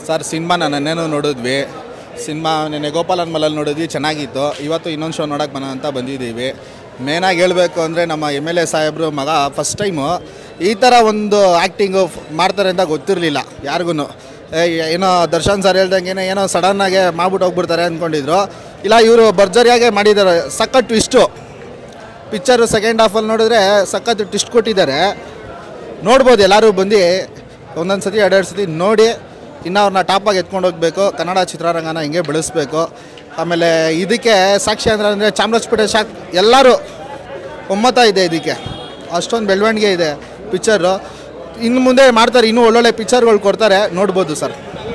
sir cinema ನಾನು ನೆನ್ನೆನೂ ನೋಡಿದ್ವಿ cinema ನೆನ್ನೆ ಗೋಪಾಲನ್ ಮಲಲ್ಲಿ ನೋಡಿದ್ವಿ ಚೆನ್ನಾಗಿತ್ತು ಇವತ್ತು ಇನ್ನೊಂದು ಶೋ ನೋಡೋಕೆ ಬರೋಣ ಅಂತ ಬಂದಿದ್ದೀವಿ ಮೇನಾಗಿ ಹೇಳಬೇಕು ಅಂದರೆ ನಮ್ಮ ಎಮ್ ಎಲ್ ಎ ಸಾಹೇಬರು ಮಗ ಫಸ್ಟ್ ಟೈಮು ಈ ಥರ ಒಂದು ಆ್ಯಕ್ಟಿಂಗು ಮಾಡ್ತಾರೆ ಅಂತ ಗೊತ್ತಿರಲಿಲ್ಲ ಯಾರಿಗೂ ಏನೋ ದರ್ಶನ್ ಸರ್ ಹೇಳ್ದಂಗೆ ಏನೋ ಸಡನ್ನಾಗೆ ಮಾಡ್ಬಿಟ್ಟು ಹೋಗ್ಬಿಡ್ತಾರೆ ಅಂದ್ಕೊಂಡಿದ್ರು ಇಲ್ಲ ಇವರು ಭರ್ಜರಿಯಾಗೆ ಮಾಡಿದ್ದಾರೆ ಸಖತ್ ಟ್ವಿಸ್ಟು ಪಿಕ್ಚರು ಸೆಕೆಂಡ್ ಹಾಫಲ್ಲಿ ನೋಡಿದ್ರೆ ಸಖತ್ ಟ್ವಿಸ್ಟ್ ಕೊಟ್ಟಿದ್ದಾರೆ ನೋಡ್ಬೋದು ಎಲ್ಲರೂ ಬಂದು ಒಂದೊಂದು ಸತಿ ಎರಡೆರಡು ಸತಿ ನೋಡಿ ಇನ್ನು ಅವ್ರನ್ನ ಟಾಪಾಗಿ ಎತ್ಕೊಂಡು ಹೋಗಬೇಕು ಕನ್ನಡ ಚಿತ್ರರಂಗನ ಹಿಂಗೆ ಬೆಳೆಸ್ಬೇಕು ಆಮೇಲೆ ಇದಕ್ಕೆ ಸಾಕ್ಷಿ ಅಂದ್ರೆ ಅಂದರೆ ಚಾಮರಾಜಪೇಟೆ ಶಾಕ್ ಎಲ್ಲರೂ ಒಮ್ಮತ ಇದೆ ಇದಕ್ಕೆ ಅಷ್ಟೊಂದು ಬೆಳವಣಿಗೆ ಇದೆ ಪಿಕ್ಚರು ಇನ್ನು ಮುಂದೆ ಮಾಡ್ತಾರೆ ಇನ್ನೂ ಒಳ್ಳೊಳ್ಳೆ ಪಿಕ್ಚರ್ಗಳು ಕೊಡ್ತಾರೆ ನೋಡ್ಬೋದು ಸರ್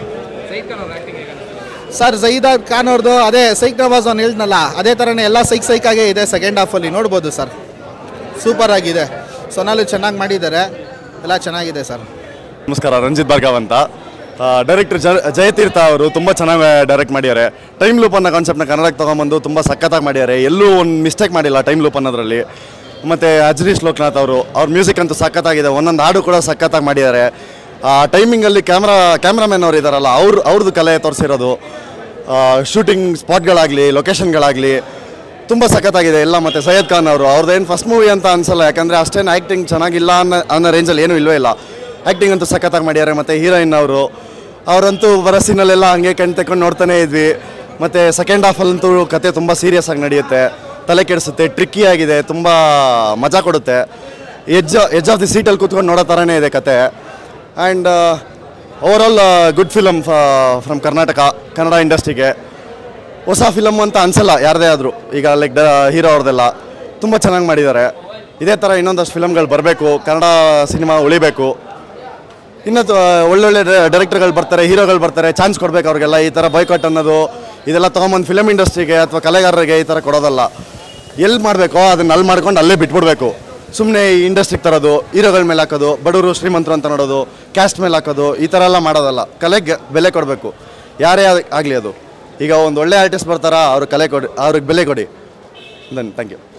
ಸರ್ ಜೈದಾರ್ ಖಾನ್ ಅವ್ರದ್ದು ಅದೇ ಸೈಕ್ ನವಾಜ್ ಅವ್ನು ಹೇಳಿದ್ನಲ್ಲ ಅದೇ ಥರನೇ ಎಲ್ಲ ಸೈಕ್ ಸೈಕಾಗೇ ಇದೆ ಸೆಕೆಂಡ್ ಹಾಫಲ್ಲಿ ನೋಡ್ಬೋದು ಸರ್ ಸೂಪರ್ ಆಗಿದೆ ಸೊನಾಲು ಚೆನ್ನಾಗಿ ಮಾಡಿದ್ದಾರೆ ಎಲ್ಲ ಚೆನ್ನಾಗಿದೆ ಸರ್ ನಮಸ್ಕಾರ ರಂಜಿತ್ ಭಾರ್ಗವ್ ಅಂತ ಡೈರೆಕ್ಟರ್ ಜ ಜಯತೀರ್ಥ ಅವರು ತುಂಬ ಚೆನ್ನಾಗಿ ಡೈರೆಕ್ಟ್ ಮಾಡಿದ್ದಾರೆ ಟೈಮ್ ಲೂಪ್ ಅನ್ನೋ ಕಾನ್ಸೆಪ್ಟ್ನ ಕನ್ನಡಕ್ಕೆ ತೊಗೊಂಬಂದು ತುಂಬ ಸಖತ್ತಾಗಿ ಮಾಡಿದ್ದಾರೆ ಎಲ್ಲೂ ಒಂದು ಮಿಸ್ಟೇಕ್ ಮಾಡಿಲ್ಲ ಟೈಮ್ ಲೂಪ್ ಅನ್ನೋದ್ರಲ್ಲಿ ಮತ್ತು ಅಜನೀಶ್ ಲೋಕನಾಥ್ ಅವರು ಅವ್ರ ಮ್ಯೂಸಿಕ್ ಅಂತೂ ಸಖತ್ತಾಗಿದೆ ಒಂದೊಂದು ಹಾಡು ಕೂಡ ಸಖತ್ತಾಗಿ ಮಾಡಿದ್ದಾರೆ ಆ ಟೈಮಿಂಗಲ್ಲಿ ಕ್ಯಾಮ್ರಾ ಕ್ಯಾಮ್ರಾಮನ್ ಅವ್ರು ಇದ್ದಾರಲ್ಲ ಅವ್ರು ಅವ್ರದ್ದು ಕಲೆ ತೋರಿಸಿರೋದು ಶೂಟಿಂಗ್ ಸ್ಪಾಟ್ಗಳಾಗಲಿ ಲೊಕೇಶನ್ಗಳಾಗಲಿ ತುಂಬ ಸಖತ್ತಾಗಿದೆ ಎಲ್ಲ ಮತ್ತು ಸೈಯದ್ ಖಾನ್ ಅವರು ಅವ್ರದ್ದೇನು ಫಸ್ಟ್ ಮೂವಿ ಅಂತ ಅನ್ಸಲ್ಲ ಯಾಕಂದರೆ ಅಷ್ಟೇನು ಆ್ಯಕ್ಟಿಂಗ್ ಚೆನ್ನಾಗಿಲ್ಲ ಅನ್ನೋ ಅನ್ನೋ ರೇಂಜಲ್ಲಿ ಏನೂ ಇಲ್ವೇ ಇಲ್ಲ ಆ್ಯಕ್ಟಿಂಗ್ ಅಂತೂ ಸಖತ್ತಾಗಿ ಮಾಡ್ಯಾರೆ ಮತ್ತು ಹೀರೋಯಿನ್ ಅವರು ಅವರಂತೂ ಬರೋ ಸೀನಲ್ಲೆಲ್ಲ ಹಂಗೆ ಕಣ್ ತೆಕೊಂಡು ನೋಡ್ತಾನೆ ಇದ್ವಿ ಮತ್ತು ಸೆಕೆಂಡ್ ಹಾಫಲ್ಲಂತೂ ಕತೆ ತುಂಬ ಸೀರಿಯಸ್ ಆಗಿ ನಡೆಯುತ್ತೆ ತಲೆ ಕೆಡಿಸುತ್ತೆ ಟ್ರಿಕ್ಕಿ ಆಗಿದೆ ತುಂಬ ಮಜಾ ಕೊಡುತ್ತೆ ಎಜ್ ಎಜ್ ಆಫ್ ದಿ ಸೀಟಲ್ಲಿ ಕೂತ್ಕೊಂಡು ನೋಡೋ ಥರನೇ ಇದೆ ಕತೆ and overall good film from Karnataka Kannada ಇಂಡಸ್ಟ್ರಿಗೆ ಹೊಸ ಫಿಲಮ್ ಅಂತ ಅನ್ಸಲ್ಲ ಯಾರದೇ ಆದರೂ ಈಗ ಲೈಕ್ ಡ ಹೀರೋ ಅವ್ರದ್ದೆಲ್ಲ ತುಂಬ ಚೆನ್ನಾಗಿ ಮಾಡಿದ್ದಾರೆ ಇದೇ ಥರ ಇನ್ನೊಂದಷ್ಟು ಫಿಲಮ್ಗಳು ಬರಬೇಕು ಕನ್ನಡ ಸಿನಿಮಾ ಉಳಿಬೇಕು ಇನ್ನೂ ತ- ಒಳ್ಳೊಳ್ಳೆ ಡೈರೆಕ್ಟರ್ಗಳು ಬರ್ತಾರೆ ಹೀರೋಗಳು ಬರ್ತಾರೆ ಚಾನ್ಸ್ ಕೊಡ್ಬೇಕು ಅವ್ರಿಗೆಲ್ಲ ಈ ಥರ ಬೈಕಾಟ್ ಅನ್ನೋದು ಇದೆಲ್ಲ ತೊಗೊಂಬಂದು ಫಿಲಮ್ ಇಂಡಸ್ಟ್ರಿಗೆ ಅಥವಾ ಕಲೆಗಾರರಿಗೆ ಈ ಥರ ಕೊಡೋದಲ್ಲ ಎಲ್ಲಿ ಮಾಡಬೇಕೋ ಅದನ್ನ ಅಲ್ಲಿ ಮಾಡ್ಕೊಂಡು ಅಲ್ಲೇ ಬಿಟ್ಬಿಡ್ಬೇಕು ಸುಮ್ಮನೆ ಈ ಇಂಡಸ್ಟ್ರಿಗೆ ತರೋದು ಹೀರೋಗಳ ಮೇಲೆ ಹಾಕೋದು ಬಡವರು ಶ್ರೀಮಂತರು ಅಂತ ನೋಡೋದು ಕ್ಯಾಸ್ಟ್ ಮೇಲೆ ಹಾಕೋದು ಈ ಥರ ಎಲ್ಲ ಮಾಡೋದಲ್ಲ ಕಲೆಗೆ ಬೆಲೆ ಕೊಡಬೇಕು ಯಾರೇ ಆಗಲಿ ಅದು ಈಗ ಒಂದು ಒಳ್ಳೆ ಆರ್ಟಿಸ್ಟ್ ಬರ್ತಾರಾ ಅವ್ರ ಕಲೆ ಕೊಡಿ ಅವ್ರಿಗೆ ಬೆಲೆ ಕೊಡಿ ದನ್ ಥ್ಯಾಂಕ್ ಯು